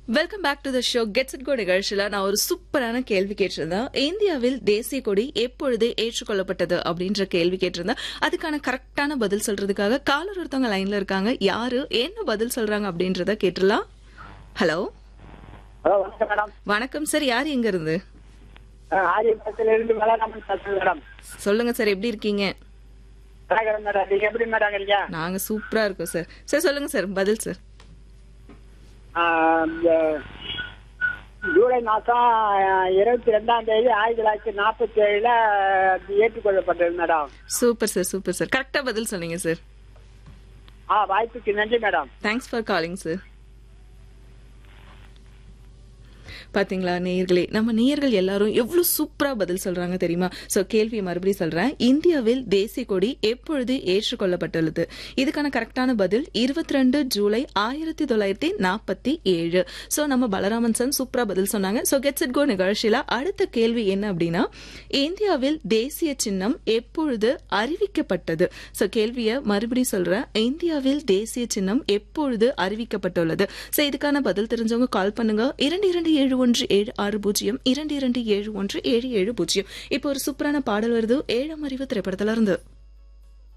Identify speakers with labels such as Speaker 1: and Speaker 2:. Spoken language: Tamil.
Speaker 1: welcome back to the show get set go நிகழ்ச்சியில் நான் ஒரு சூப்பரான கேள்வி கேட்டிருந்தேன் இந்தியாவில் தேசிய கொடி எப்பொழுது ஏற்றுக்கொள்ளப்பட்டது அப்படின்ற கேள்வி கேட்டிருந்தேன் அதுக்கான கரெக்டான பதில் சொல்றதுக்காக காலர் ஒருத்தவங்க லைன்ல இருக்காங்க யாரு என்ன பதில் சொல்றாங்க அப்படின்றத கேட்டுடலாம் ஹலோ
Speaker 2: ஹலோ வணக்கம் மேடம்
Speaker 1: வணக்கம் சார் யார் எங்க இருந்து
Speaker 2: ஆரியபுரத்துல இருந்து வேளாண்மை பேசுறேன் மேடம்
Speaker 1: சொல்லுங்க சார் எப்படி இருக்கீங்க
Speaker 2: வணக்கம் மேடம் நீங்க எப்படி மேடம் இருக்கீங்க
Speaker 1: நாங்க சூப்பரா இருக்கோம் சார் சார் சொல்லுங்க சார் பதில் சார்
Speaker 2: ஆ, இந்த ஜூலை மாசம் இருபத்தி ரெண்டாம் தேதி ஆயிரத்தி தொள்ளாயிரத்தி நாற்பத்தி ஏழுல ஏற்றுக்கொள்ளப்பட்டது madam
Speaker 1: super sir super sir கரெக்டா பதில் சொன்னீங்க சார்
Speaker 2: ஆ வாய்ப்புக்கு நன்றி madam
Speaker 1: thanks for calling sir பாத்தீங்களா நேயர்களே நம்ம நேயர்கள் எல்லாரும் எவ்வளவு சூப்பரா பதில் சொல்றாங்க தெரியுமா சோ கேள்வியை மறுபடியும் சொல்றேன் இந்தியாவில் தேசிய கொடி எப்பொழுது ஏற்றுக்கொள்ளப்பட்டுள்ளது இதுக்கான கரெக்டான பதில் இருபத்தி ரெண்டு ஜூலை ஆயிரத்தி தொள்ளாயிரத்தி நாற்பத்தி ஏழு சோ நம்ம பலராமன் சன் சூப்பரா பதில் சொன்னாங்க சோ கெட்ஸ் இட் கோ நிகழ்ச்சியில அடுத்த கேள்வி என்ன அப்படின்னா இந்தியாவில் தேசிய சின்னம் எப்பொழுது அறிவிக்கப்பட்டது சோ கேள்வியை மறுபடியும் சொல்றேன் இந்தியாவில் தேசிய சின்னம் எப்பொழுது அறிவிக்கப்பட்டுள்ளது சோ இதுக்கான பதில் தெரிஞ்சவங்க கால் பண்ணுங்க இரண்டு இரண்டு ஏழு ஒன்று ஏழு ஆறு பூஜ்ஜியம் இரண்டு இரண்டு ஏழு ஒன்று ஏழு ஏழு பூஜ்ஜியம் இப்போ ஒரு சூப்பரான பாடல் வருது ஏழாம் அறிவு திரைப்படத்துல இருந்து